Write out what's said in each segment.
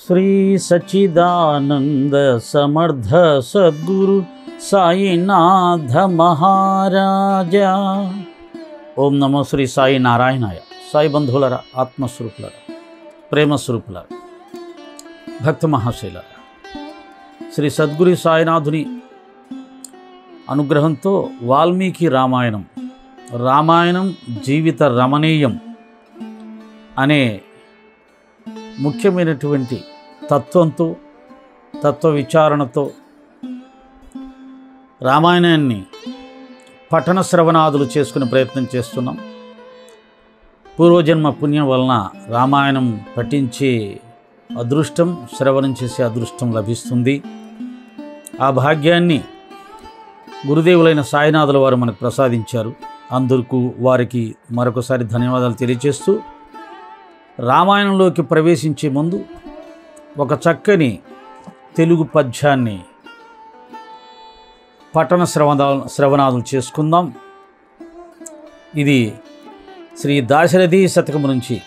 శ్రీ సచిదానంద సమర్థ సద్గురు సాయినాథ మహారాజా ఓం నమో శ్రీ సాయి నారాయణాయ సాయి బంధువులరా ఆత్మస్వరూపులరా ప్రేమస్వరూపులరా భక్త మహాశైలరా శ్రీ సద్గురు సాయినాథుని అనుగ్రహంతో వాల్మీకి రామాయణం రామాయణం జీవిత రమణీయం అనే ముఖ్యమైనటువంటి తత్వంతో తత్వ విచారణతో రామాయణాన్ని పఠన శ్రవణాదులు చేసుకునే ప్రయత్నం చేస్తున్నాం పూర్వజన్మ పుణ్యం వలన రామాయణం పఠించే అదృష్టం శ్రవణం చేసే అదృష్టం లభిస్తుంది ఆ భాగ్యాన్ని గురుదేవులైన సాయినాథుల వారు మనకు ప్రసాదించారు అందుకు వారికి మరొకసారి ధన్యవాదాలు తెలియజేస్తూ రామాయణంలోకి ప్రవేశించే ముందు ఒక చక్కని తెలుగు పద్యాన్ని పట్టణ శ్రవణ శ్రవణాదులు చేసుకుందాం ఇది శ్రీ దాశరథి శతకము నుంచి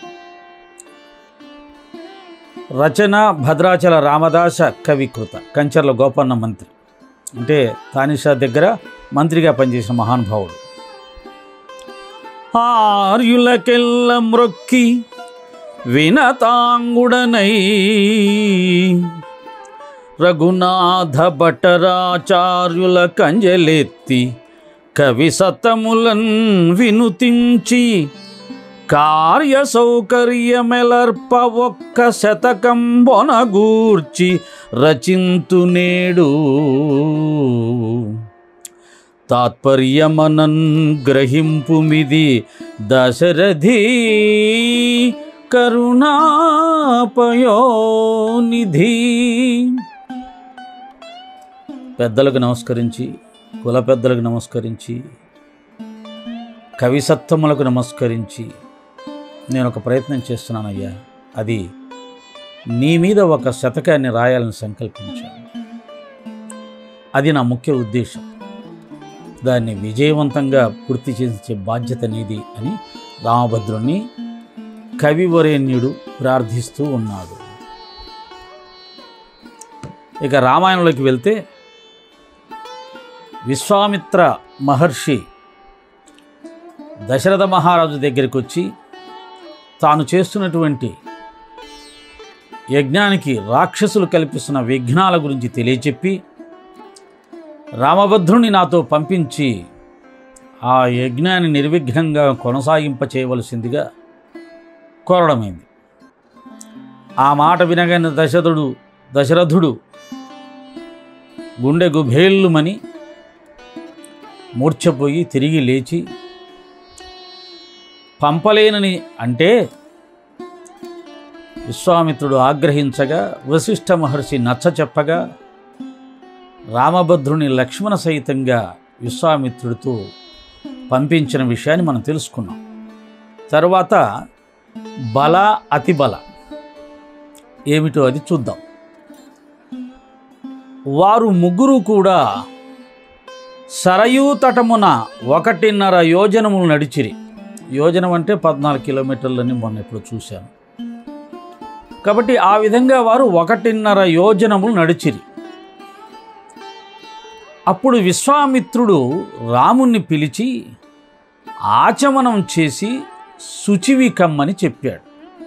రచన భద్రాచల రామదాస కవికృత కంచర్ల గోపన్న మంత్రి అంటే తానిషా దగ్గర మంత్రిగా పనిచేసిన మహానుభావుడు ఆర్యులకెల్ల మ్రొక్కి వినతాంగుడనై రఘునాథ భట్టరాచార్యుల కంజలెత్తి కవి సతములన్ వినుతించి కార్య సౌకర్యమెలర్ప ఒక్క శతకం బొనగూర్చి రచింతు నేడు తాత్పర్యమనన్ గ్రహింపుమిది దశరథి కరుణాపయోనిధి పెద్దలకు నమస్కరించి కుల పెద్దలకు నమస్కరించి కవిసత్తములకు నమస్కరించి నేను ఒక ప్రయత్నం చేస్తున్నానయ్యా అది నీ మీద ఒక శతకాన్ని రాయాలని సంకల్పించాను అది నా ముఖ్య ఉద్దేశం దాన్ని విజయవంతంగా పూర్తి చేసే బాధ్యత నీది అని రామభద్రుణ్ణి కవివరేణ్యుడు ప్రార్థిస్తూ ఉన్నాడు ఇక రామాయణంలోకి వెళ్తే విశ్వామిత్ర మహర్షి దశరథ మహారాజు దగ్గరికి వచ్చి తాను చేస్తున్నటువంటి యజ్ఞానికి రాక్షసులు కల్పిస్తున్న విఘ్నాల గురించి తెలియచెప్పి రామభద్రుని నాతో పంపించి ఆ యజ్ఞాన్ని నిర్విఘ్నంగా కొనసాగింప చేయవలసిందిగా కోరడమైంది ఆ మాట వినగానే దశరథుడు దశరథుడు గుండె గుభేళ్ళుమని మూర్ఛపోయి తిరిగి లేచి పంపలేనని అంటే విశ్వామిత్రుడు ఆగ్రహించగా వశిష్ఠ మహర్షి నచ్చ చెప్పగా రామభద్రుని లక్ష్మణ సహితంగా విశ్వామిత్రుడితో పంపించిన విషయాన్ని మనం తెలుసుకున్నాం తర్వాత బల అతిబల ఏమిటో అది చూద్దాం వారు ముగ్గురు కూడా సరయూ తటమున ఒకటిన్నర యోజనములు నడిచిరి యోజనం అంటే పద్నాలుగు కిలోమీటర్లని మొన్న ఎప్పుడు చూశాను కాబట్టి ఆ విధంగా వారు ఒకటిన్నర యోజనములు నడిచిరి అప్పుడు విశ్వామిత్రుడు రాముణ్ణి పిలిచి ఆచమనం చేసి శుచివి కమ్మని చెప్పాడు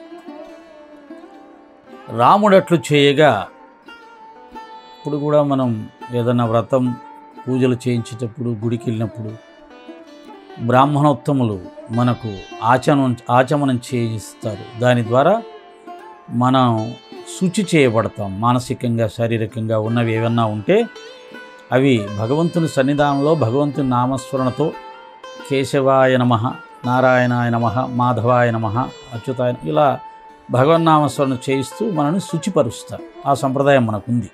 రాముడట్లు చేయగా ఇప్పుడు కూడా మనం ఏదైనా వ్రతం పూజలు చేయించేటప్పుడు గుడికి వెళ్ళినప్పుడు బ్రాహ్మణోత్తములు మనకు ఆచమనం ఆచమనం చేయిస్తారు దాని ద్వారా మనం శుచి చేయబడతాం మానసికంగా శారీరకంగా ఉన్నవి ఏమన్నా ఉంటే అవి భగవంతుని సన్నిధానంలో భగవంతుని నామస్మరణతో కేశవాయ నమ నారాయణాయ నమ మాధవాయ నమ అచ్యుతాయ ఇలా భగవన్నామస్మరణ చేయిస్తూ మనల్ని శుచిపరుస్తారు ఆ సంప్రదాయం మనకుంది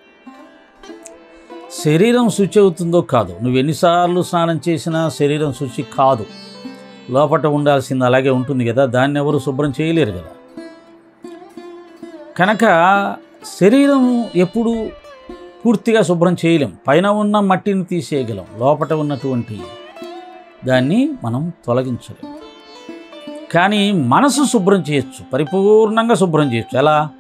శరీరం శుచి అవుతుందో కాదు నువ్వు ఎన్నిసార్లు స్నానం చేసినా శరీరం శుచి కాదు లోపట ఉండాల్సింది అలాగే ఉంటుంది కదా దాన్ని ఎవరు శుభ్రం చేయలేరు కదా కనుక శరీరం ఎప్పుడు పూర్తిగా శుభ్రం చేయలేం పైన ఉన్న మట్టిని తీసేయగలం లోపట ఉన్నటువంటి దాన్ని మనం తొలగించలేం కానీ మనసు శుభ్రం చేయొచ్చు పరిపూర్ణంగా శుభ్రం చేయొచ్చు ఎలా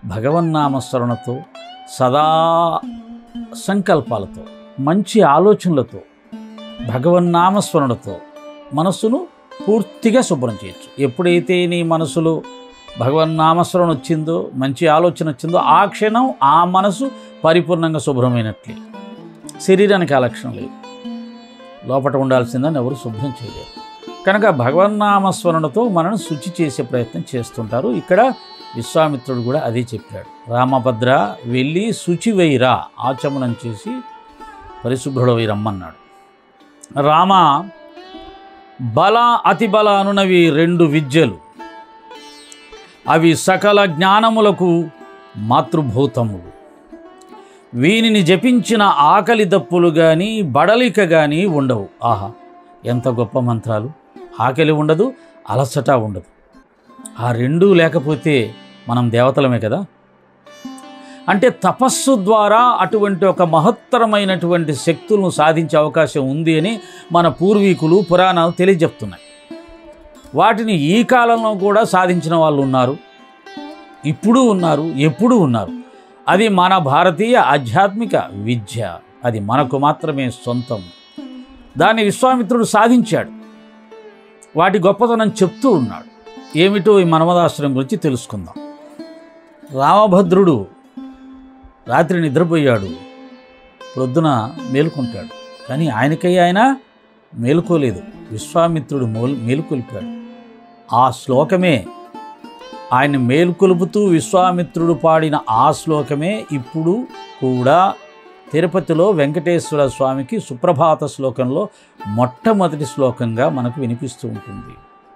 భగవన్నామస్మరణతో సదా సంకల్పాలతో మంచి ఆలోచనలతో భగవన్నామస్మరణతో మనస్సును పూర్తిగా శుభ్రం చేయొచ్చు ఎప్పుడైతే నీ మనసులో భగవన్నామస్మరణ వచ్చిందో మంచి ఆలోచన వచ్చిందో ఆ క్షణం ఆ మనసు పరిపూర్ణంగా శుభ్రమైనట్లే శరీరానికి ఆ లక్షణం లేదు లోపట ఉండాల్సిందని ఎవరు శుభ్రం చేయలేరు కనుక భగవన్నామస్మరణతో మనను శుచి చేసే ప్రయత్నం చేస్తుంటారు ఇక్కడ విశ్వామిత్రుడు కూడా అదే చెప్పాడు రామభద్ర వెళ్ళి శుచి వేయిరా ఆచమనం చేసి పరిశుభ్రుడవై రమ్మన్నాడు రామ బల అతి బల అనునవి రెండు విద్యలు అవి సకల జ్ఞానములకు మాతృభూతములు వీనిని జపించిన ఆకలి దప్పులు కానీ బడలిక కానీ ఉండవు ఆహా ఎంత గొప్ప మంత్రాలు ఆకలి ఉండదు అలసట ఉండదు ఆ రెండూ లేకపోతే మనం దేవతలమే కదా అంటే తపస్సు ద్వారా అటువంటి ఒక మహత్తరమైనటువంటి శక్తులను సాధించే అవకాశం ఉంది అని మన పూర్వీకులు పురాణాలు తెలియజెప్తున్నాయి వాటిని ఈ కాలంలో కూడా సాధించిన వాళ్ళు ఉన్నారు ఇప్పుడు ఉన్నారు ఎప్పుడు ఉన్నారు అది మన భారతీయ ఆధ్యాత్మిక విద్య అది మనకు మాత్రమే సొంతం దాన్ని విశ్వామిత్రుడు సాధించాడు వాటి గొప్పతనం చెప్తూ ఉన్నాడు ఏమిటో ఈ మనమదాశ్రయం గురించి తెలుసుకుందాం రామభద్రుడు రాత్రి నిద్రపోయాడు ప్రొద్దున మేలుకుంటాడు కానీ ఆయనకై ఆయన మేలుకోలేదు విశ్వామిత్రుడు మోల్ మేలుకొల్పాడు ఆ శ్లోకమే ఆయన మేలుకొలుపుతూ విశ్వామిత్రుడు పాడిన ఆ శ్లోకమే ఇప్పుడు కూడా తిరుపతిలో వెంకటేశ్వర స్వామికి సుప్రభాత శ్లోకంలో మొట్టమొదటి శ్లోకంగా మనకు వినిపిస్తూ ఉంటుంది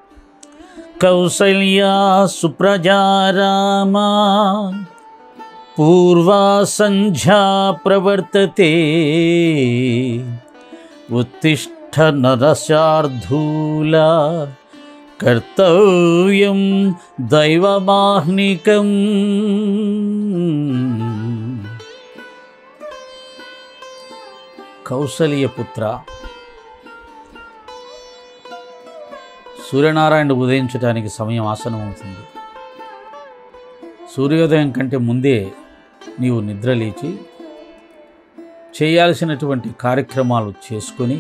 కౌసల్యా సుప్రజారామా పూర్వా సంధ్యా ప్రవర్తతే ఉత్తిష్ట నరశార్ధూలా కర్తవ్యం దైవమాహ్నికం కౌసల్యపుత్ర సూర్యనారాయణ ఉదయించడానికి సమయం ఆసనం అవుతుంది సూర్యోదయం కంటే ముందే నీవు నిద్ర లేచి చేయాల్సినటువంటి కార్యక్రమాలు చేసుకొని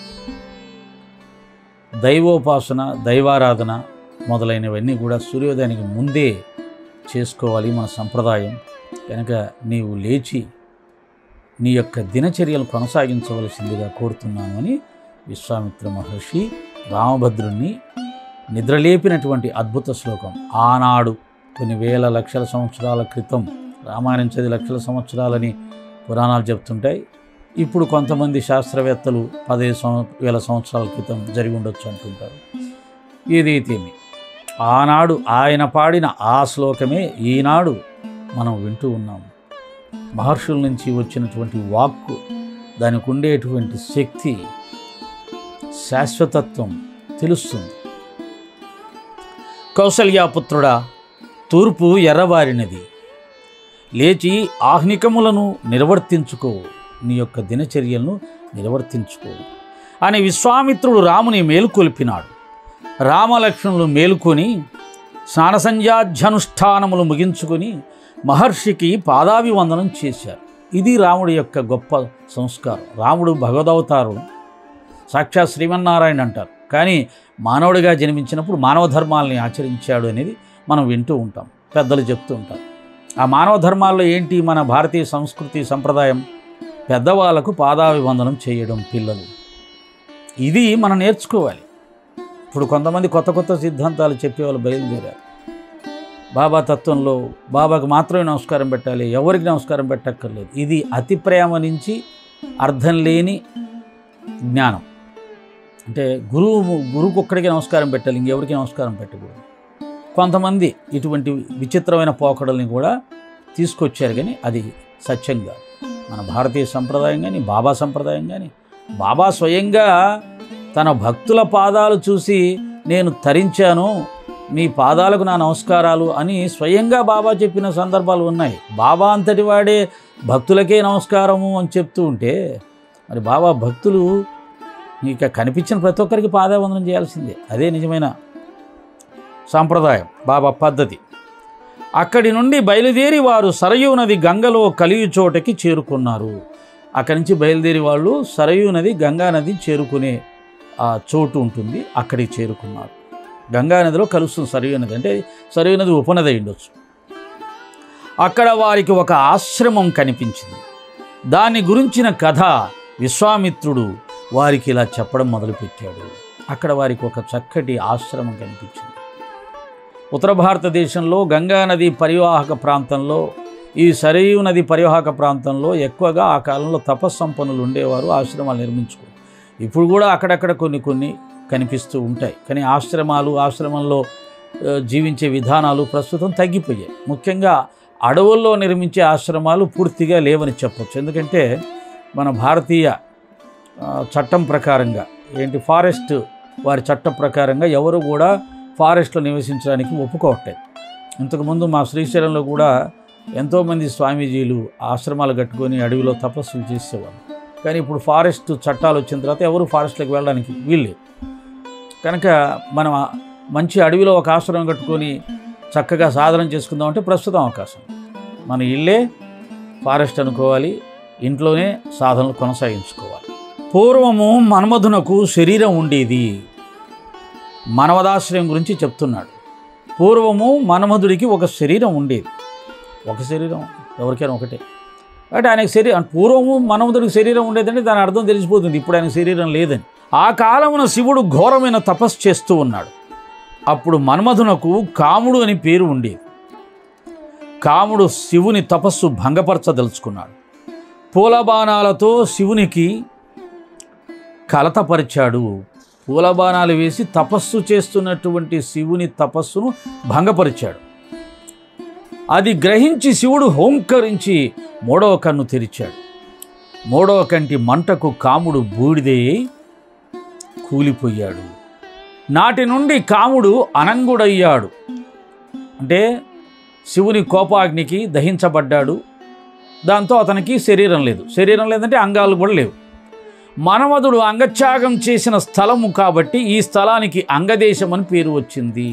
దైవోపాసన దైవారాధన మొదలైనవన్నీ కూడా సూర్యోదయానికి ముందే చేసుకోవాలి మన సంప్రదాయం కనుక నీవు లేచి నీ యొక్క దినచర్యలు కొనసాగించవలసిందిగా కోరుతున్నాను అని విశ్వామిత్ర మహర్షి రామభద్రుణ్ణి నిద్రలేపినటువంటి అద్భుత శ్లోకం ఆనాడు కొన్ని వేల లక్షల సంవత్సరాల క్రితం రామాయణం చది లక్షల సంవత్సరాలని పురాణాలు చెప్తుంటాయి ఇప్పుడు కొంతమంది శాస్త్రవేత్తలు పదిహేను సంవ వేల సంవత్సరాల క్రితం జరిగి ఉండొచ్చు అంటుంటారు ఏదైతేమి ఆనాడు ఆయన పాడిన ఆ శ్లోకమే ఈనాడు మనం వింటూ ఉన్నాము మహర్షుల నుంచి వచ్చినటువంటి వాక్కు దానికి ఉండేటువంటి శక్తి శాశ్వతత్వం తెలుస్తుంది కౌసల్యాపుత్రుడా తూర్పు ఎర్రబారినది లేచి ఆహ్నికములను నిర్వర్తించుకో నీ యొక్క దినచర్యలను నిర్వర్తించుకో అని విశ్వామిత్రుడు రాముని మేలుకొల్పినాడు రామలక్ష్మణులు మేలుకొని స్నానసంధ్యాధ్యనుష్ఠానములు ముగించుకొని మహర్షికి పాదాభివందనం చేశారు ఇది రాముడి యొక్క గొప్ప సంస్కారం రాముడు భగవదవతారం సాక్షాత్ శ్రీమన్నారాయణ అంటారు కానీ మానవుడిగా జన్మించినప్పుడు మానవ ధర్మాలని ఆచరించాడు అనేది మనం వింటూ ఉంటాం పెద్దలు చెప్తూ ఉంటారు ఆ మానవ ధర్మాల్లో ఏంటి మన భారతీయ సంస్కృతి సంప్రదాయం పెద్దవాళ్ళకు పాదాభివందనం చేయడం పిల్లలు ఇది మనం నేర్చుకోవాలి ఇప్పుడు కొంతమంది కొత్త కొత్త సిద్ధాంతాలు చెప్పేవాళ్ళు బయలుదేరారు బాబా తత్వంలో బాబాకు మాత్రమే నమస్కారం పెట్టాలి ఎవరికి నమస్కారం పెట్టక్కర్లేదు ఇది అతి ప్రేమ నుంచి అర్థం లేని జ్ఞానం అంటే గురువు గురువుకు ఒక్కడికి నమస్కారం పెట్టాలి ఇంకెవరికి నమస్కారం పెట్టకూడదు కొంతమంది ఇటువంటి విచిత్రమైన పోకడల్ని కూడా తీసుకొచ్చారు కానీ అది సత్యం కాదు మన భారతీయ సంప్రదాయం కానీ బాబా సంప్రదాయం కానీ బాబా స్వయంగా తన భక్తుల పాదాలు చూసి నేను తరించాను మీ పాదాలకు నా నమస్కారాలు అని స్వయంగా బాబా చెప్పిన సందర్భాలు ఉన్నాయి బాబా అంతటి వాడే భక్తులకే నమస్కారము అని చెప్తూ ఉంటే మరి బాబా భక్తులు ఇక కనిపించిన ప్రతి ఒక్కరికి పాదావందనం చేయాల్సిందే అదే నిజమైన సాంప్రదాయం బాబా పద్ధతి అక్కడి నుండి బయలుదేరి వారు సరయూ నది గంగలో కలియు చోటకి చేరుకున్నారు అక్కడి నుంచి బయలుదేరి వాళ్ళు సరయూ నది గంగా నది చేరుకునే ఆ చోటు ఉంటుంది అక్కడికి చేరుకున్నారు గంగా నదిలో కలుస్తుంది సరయూ నది అంటే సరయూ నది ఉపనది అయి ఉండొచ్చు అక్కడ వారికి ఒక ఆశ్రమం కనిపించింది దాని గురించిన కథ విశ్వామిత్రుడు వారికి ఇలా చెప్పడం మొదలుపెట్టాడు అక్కడ వారికి ఒక చక్కటి ఆశ్రమం కనిపించింది ఉత్తర భారతదేశంలో గంగా నది పరివాహక ప్రాంతంలో ఈ సరయూ నది పరివాహక ప్రాంతంలో ఎక్కువగా ఆ కాలంలో తపస్సంపన్నులు ఉండేవారు ఆశ్రమాలు నిర్మించుకో ఇప్పుడు కూడా అక్కడక్కడ కొన్ని కొన్ని కనిపిస్తూ ఉంటాయి కానీ ఆశ్రమాలు ఆశ్రమంలో ఆ, జీవించే విధానాలు ప్రస్తుతం తగ్గిపోయాయి ముఖ్యంగా అడవుల్లో నిర్మించే ఆశ్రమాలు పూర్తిగా లేవని చెప్పొచ్చు ఎందుకంటే మన భారతీయ ఆ, చట్టం ప్రకారంగా ఏంటి ఫారెస్ట్ వారి చట్టం ప్రకారంగా ఎవరు కూడా ఫారెస్ట్లో నివసించడానికి ఒప్పుకోవట్లేదు ఇంతకుముందు మా శ్రీశైలంలో కూడా ఎంతోమంది స్వామీజీలు ఆశ్రమాలు కట్టుకొని అడవిలో తపస్సులు చేసేవారు కానీ ఇప్పుడు ఫారెస్ట్ చట్టాలు వచ్చిన తర్వాత ఎవరు ఫారెస్ట్లోకి వెళ్ళడానికి వీల్లేదు కనుక మనం ఆ మంచి అడవిలో ఒక ఆశ్రమం కట్టుకొని చక్కగా సాధన చేసుకుందామంటే ప్రస్తుతం అవకాశం మన ఇల్లే ఫారెస్ట్ అనుకోవాలి ఇంట్లోనే సాధనలు కొనసాగించుకోవాలి పూర్వము మన్మధునకు శరీరం ఉండేది మనవదాశ్రయం గురించి చెప్తున్నాడు పూర్వము మన్మధుడికి ఒక శరీరం ఉండేది ఒక శరీరం ఎవరికైనా ఒకటే అంటే ఆయనకు శరీరం పూర్వము మన్మధుడికి శరీరం ఉండేదంటే దాని అర్థం తెలిసిపోతుంది ఇప్పుడు ఆయన శరీరం లేదని ఆ కాలమున శివుడు ఘోరమైన తపస్సు చేస్తూ ఉన్నాడు అప్పుడు మన్మధునకు కాముడు అని పేరు ఉండేది కాముడు శివుని తపస్సు భంగపరచదలుచుకున్నాడు పూలబాణాలతో శివునికి కలతపరిచాడు పూలబాణాలు వేసి తపస్సు చేస్తున్నటువంటి శివుని తపస్సును భంగపరిచాడు అది గ్రహించి శివుడు హోంకరించి మూడవ కన్ను తెరిచాడు మూడవ కంటి మంటకు కాముడు బూడిదే కూలిపోయాడు నాటి నుండి కాముడు అనంగుడయ్యాడు అంటే శివుని కోపాగ్నికి దహించబడ్డాడు దాంతో అతనికి శరీరం లేదు శరీరం లేదంటే అంగాలు కూడా లేవు మనమధుడు అంగత్యాగం చేసిన స్థలము కాబట్టి ఈ స్థలానికి అంగదేశం అని పేరు వచ్చింది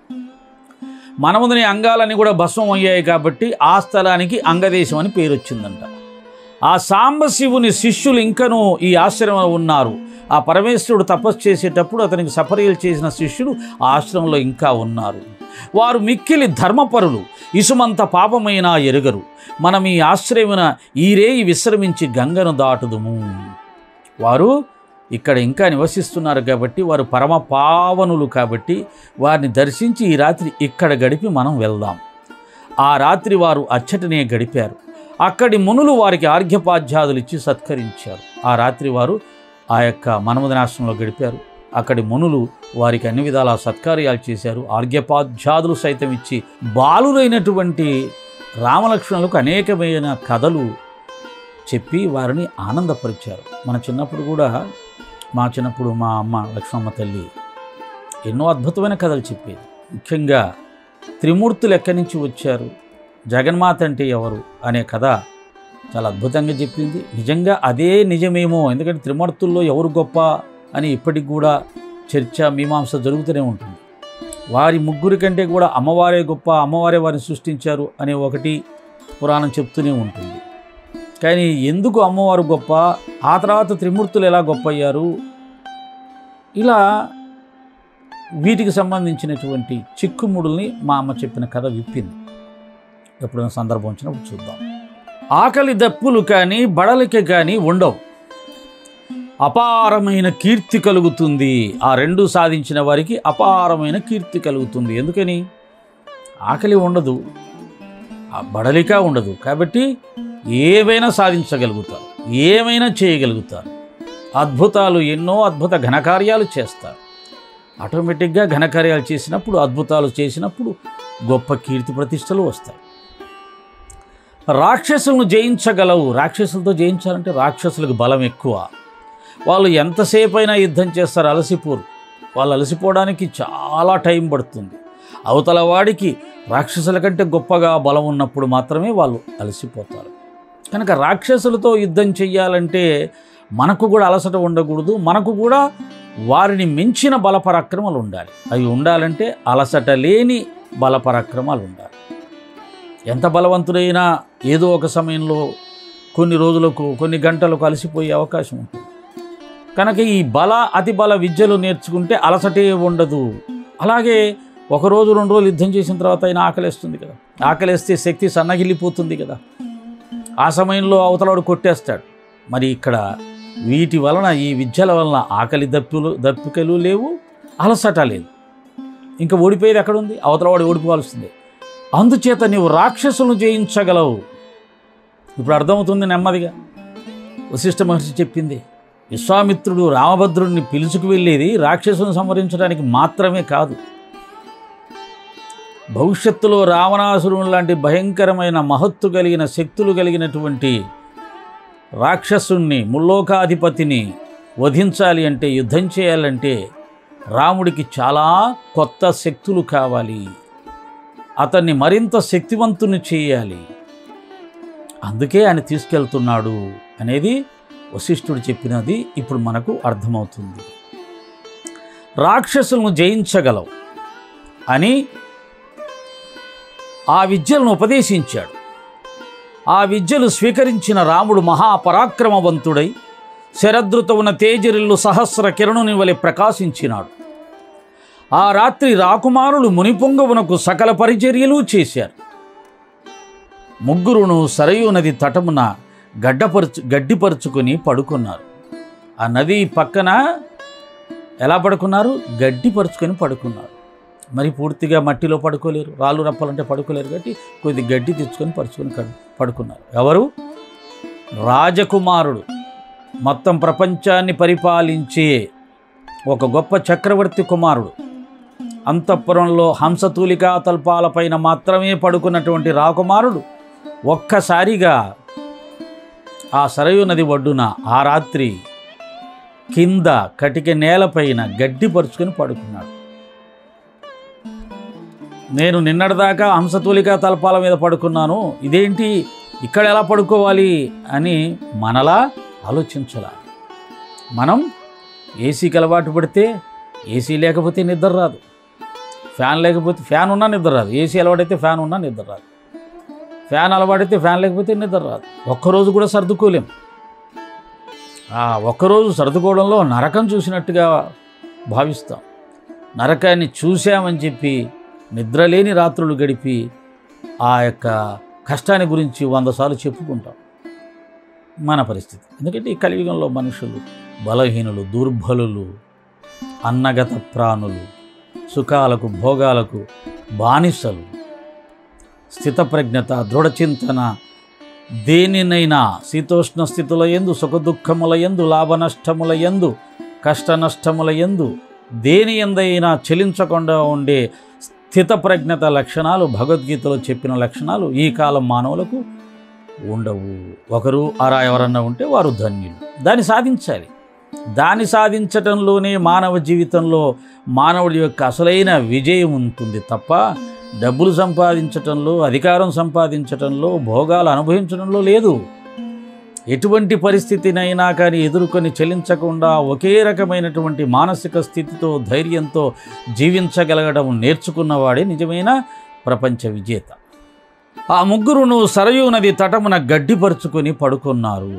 మనమధుని అంగాలన్నీ కూడా భస్మం అయ్యాయి కాబట్టి ఆ స్థలానికి అంగదేశం అని పేరు వచ్చిందంట ఆ సాంబశివుని శిష్యులు ఇంకనూ ఈ ఆశ్రమంలో ఉన్నారు ఆ పరమేశ్వరుడు తపస్సు చేసేటప్పుడు అతనికి సపర్యలు చేసిన శిష్యులు ఆ ఆశ్రమంలో ఇంకా ఉన్నారు వారు మిక్కిలి ధర్మపరులు ఇసుమంత పాపమైనా ఎరుగరు మనం ఈ ఆశ్రయమున ఈరేయి విశ్రమించి గంగను దాటుదుము వారు ఇక్కడ ఇంకా నివసిస్తున్నారు కాబట్టి వారు పరమ పావనులు కాబట్టి వారిని దర్శించి ఈ రాత్రి ఇక్కడ గడిపి మనం వెళ్దాం ఆ రాత్రి వారు అచ్చటనే గడిపారు అక్కడి మునులు వారికి ఆర్ఘ్యపాధ్యాదులు ఇచ్చి సత్కరించారు ఆ రాత్రి వారు ఆ యొక్క మనమదనాశ్రమంలో గడిపారు అక్కడి మునులు వారికి అన్ని విధాల సత్కార్యాలు చేశారు ఆర్ఘ్యపాధ్యాదులు సైతం ఇచ్చి బాలురైనటువంటి రామలక్ష్మణులకు అనేకమైన కథలు చెప్పి వారిని ఆనందపరిచారు మన చిన్నప్పుడు కూడా మా చిన్నప్పుడు మా అమ్మ లక్ష్మమ్మ తల్లి ఎన్నో అద్భుతమైన కథలు చెప్పేది ముఖ్యంగా త్రిమూర్తులు ఎక్కడి నుంచి వచ్చారు జగన్మాత అంటే ఎవరు అనే కథ చాలా అద్భుతంగా చెప్పింది నిజంగా అదే నిజమేమో ఎందుకంటే త్రిమూర్తుల్లో ఎవరు గొప్ప అని ఇప్పటికి కూడా చర్చ మీమాంస జరుగుతూనే ఉంటుంది వారి ముగ్గురి కంటే కూడా అమ్మవారే గొప్ప అమ్మవారే వారిని సృష్టించారు అనే ఒకటి పురాణం చెప్తూనే ఉంటుంది కానీ ఎందుకు అమ్మవారు గొప్ప ఆ తర్వాత త్రిమూర్తులు ఎలా గొప్ప అయ్యారు ఇలా వీటికి సంబంధించినటువంటి చిక్కుముడుల్ని మా అమ్మ చెప్పిన కథ విప్పింది ఎప్పుడైనా సందర్భం వచ్చినప్పుడు చూద్దాం ఆకలి దప్పులు కానీ బడలిక కానీ ఉండవు అపారమైన కీర్తి కలుగుతుంది ఆ రెండు సాధించిన వారికి అపారమైన కీర్తి కలుగుతుంది ఎందుకని ఆకలి ఉండదు ఆ బడలిక ఉండదు కాబట్టి ఏవైనా సాధించగలుగుతారు ఏమైనా చేయగలుగుతారు అద్భుతాలు ఎన్నో అద్భుత ఘనకార్యాలు చేస్తారు ఆటోమేటిక్గా ఘనకార్యాలు చేసినప్పుడు అద్భుతాలు చేసినప్పుడు గొప్ప కీర్తి ప్రతిష్టలు వస్తాయి రాక్షసులను జయించగలవు రాక్షసులతో జయించాలంటే రాక్షసులకు బలం ఎక్కువ వాళ్ళు ఎంతసేపు అయినా యుద్ధం చేస్తారు అలసిపోరు వాళ్ళు అలసిపోవడానికి చాలా టైం పడుతుంది అవతల వాడికి రాక్షసుల కంటే గొప్పగా బలం ఉన్నప్పుడు మాత్రమే వాళ్ళు అలసిపోతారు కనుక రాక్షసులతో యుద్ధం చెయ్యాలంటే మనకు కూడా అలసట ఉండకూడదు మనకు కూడా వారిని మించిన బలపరాక్రమాలు ఉండాలి అవి ఉండాలంటే అలసట లేని బలపరాక్రమాలు ఉండాలి ఎంత బలవంతుడైనా ఏదో ఒక సమయంలో కొన్ని రోజులకు కొన్ని గంటలకు అలసిపోయే అవకాశం ఉంటుంది కనుక ఈ బల అతి బల విద్యలు నేర్చుకుంటే అలసటే ఉండదు అలాగే ఒక రోజు రెండు రోజులు యుద్ధం చేసిన తర్వాత అయినా ఆకలేస్తుంది కదా ఆకలేస్తే శక్తి సన్నగిల్లిపోతుంది కదా ఆ సమయంలో అవతలవాడు కొట్టేస్తాడు మరి ఇక్కడ వీటి వలన ఈ విద్యల వలన ఆకలి దప్పులు దప్పికలు లేవు అలసట లేదు ఇంకా ఓడిపోయేది ఎక్కడుంది అవతలవాడు ఓడిపోవాల్సిందే అందుచేత నీవు రాక్షసులను జయించగలవు ఇప్పుడు అర్థమవుతుంది నెమ్మదిగా వశిష్ఠ మహర్షి చెప్పింది విశ్వామిత్రుడు రామభద్రుడిని పిలుచుకు వెళ్ళేది రాక్షసులను సంహరించడానికి మాత్రమే కాదు భవిష్యత్తులో రావణాసురుడు లాంటి భయంకరమైన మహత్తు కలిగిన శక్తులు కలిగినటువంటి రాక్షసుణ్ణి ముల్లోకాధిపతిని వధించాలి అంటే యుద్ధం చేయాలంటే రాముడికి చాలా కొత్త శక్తులు కావాలి అతన్ని మరింత శక్తివంతుని చేయాలి అందుకే ఆయన తీసుకెళ్తున్నాడు అనేది వశిష్ఠుడు చెప్పినది ఇప్పుడు మనకు అర్థమవుతుంది రాక్షసులను జయించగలవు అని ఆ విద్యలను ఉపదేశించాడు ఆ విద్యలు స్వీకరించిన రాముడు మహాపరాక్రమవంతుడై శరదృతవున తేజరిల్లు సహస్ర కిరణుని వలె ప్రకాశించినాడు ఆ రాత్రి రాకుమారులు మునిపొంగవునకు సకల పరిచర్యలు చేశారు ముగ్గురును సరయూ నది తటమున గడ్డపరుచు గడ్డిపరుచుకొని పడుకున్నారు ఆ నది పక్కన ఎలా పడుకున్నారు గడ్డి పరుచుకొని పడుకున్నారు మరి పూర్తిగా మట్టిలో పడుకోలేరు రాళ్ళు రప్పాలంటే పడుకోలేరు కాబట్టి కొద్ది గడ్డి తెచ్చుకొని పరుచుకొని కడు- పడుకున్నారు ఎవరు రాజకుమారుడు మొత్తం ప్రపంచాన్ని పరిపాలించే ఒక గొప్ప చక్రవర్తి కుమారుడు అంతఃపురంలో హంసతూలికా తల్పాలపైన మాత్రమే పడుకున్నటువంటి రాకుమారుడు ఒక్కసారిగా ఆ సరయు నది ఒడ్డున ఆ రాత్రి కింద కటిక నేలపైన గడ్డి పరుచుకొని పడుకున్నాడు నేను నిన్నటిదాకా హంసతూలికా తలపాల మీద పడుకున్నాను ఇదేంటి ఇక్కడ ఎలా పడుకోవాలి అని మనలా ఆలోచించాల మనం ఏసీకి అలవాటు పడితే ఏసీ లేకపోతే నిద్ర రాదు ఫ్యాన్ లేకపోతే ఫ్యాన్ ఉన్నా నిద్ర రాదు ఏసీ అలవాటైతే ఫ్యాన్ ఉన్నా నిద్ర రాదు ఫ్యాన్ అలవాటైతే ఫ్యాన్ లేకపోతే నిద్ర రాదు ఒక్కరోజు కూడా సర్దుకోలేం ఆ ఒక్కరోజు సర్దుకోవడంలో నరకం చూసినట్టుగా భావిస్తాం నరకాన్ని చూశామని చెప్పి నిద్రలేని రాత్రులు గడిపి ఆ యొక్క కష్టాన్ని గురించి వంద సార్లు చెప్పుకుంటాం మన పరిస్థితి ఎందుకంటే ఈ కలియుగంలో మనుషులు బలహీనులు దుర్బలులు అన్నగత ప్రాణులు సుఖాలకు భోగాలకు బానిసలు స్థితప్రజ్ఞత దృఢచింతన దేనినైనా శీతోష్ణ స్థితుల ఎందు సుఖదుఖముల ఎందు లాభనష్టముల ఎందు కష్ట నష్టముల ఎందు దేని ఎందైనా చెలించకుండా ఉండే స్థితప్రజ్ఞత లక్షణాలు భగవద్గీతలో చెప్పిన లక్షణాలు ఈ కాలం మానవులకు ఉండవు ఒకరు అరా ఎవరన్నా ఉంటే వారు ధన్యులు దాన్ని సాధించాలి దాన్ని సాధించటంలోనే మానవ జీవితంలో మానవుడి యొక్క అసలైన విజయం ఉంటుంది తప్ప డబ్బులు సంపాదించటంలో అధికారం సంపాదించటంలో భోగాలు అనుభవించడంలో లేదు ఎటువంటి పరిస్థితినైనా కానీ ఎదుర్కొని చెల్లించకుండా ఒకే రకమైనటువంటి మానసిక స్థితితో ధైర్యంతో జీవించగలగడం నేర్చుకున్నవాడే నిజమైన ప్రపంచ విజేత ఆ ముగ్గురును సరయూ నది తటమున గడ్డిపరుచుకొని పడుకున్నారు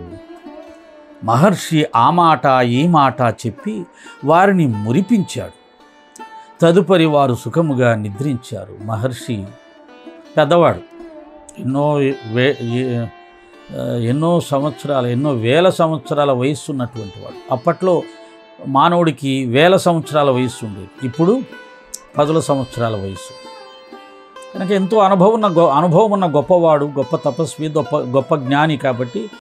మహర్షి ఆ మాట ఈ మాట చెప్పి వారిని మురిపించాడు తదుపరి వారు సుఖముగా నిద్రించారు మహర్షి పెద్దవాడు ఎన్నో వే ఏ- ఎన్నో సంవత్సరాల ఎన్నో వేల సంవత్సరాల వయస్సు ఉన్నటువంటి వాడు అప్పట్లో మానవుడికి వేల సంవత్సరాల వయస్సు ఉండేది ఇప్పుడు పదుల సంవత్సరాల వయస్సు కనుక ఎంతో అనుభవం ఉన్న గొ అనుభవం ఉన్న గొప్పవాడు గొప్ప తపస్వి గొప్ప గొప్ప జ్ఞాని కాబట్టి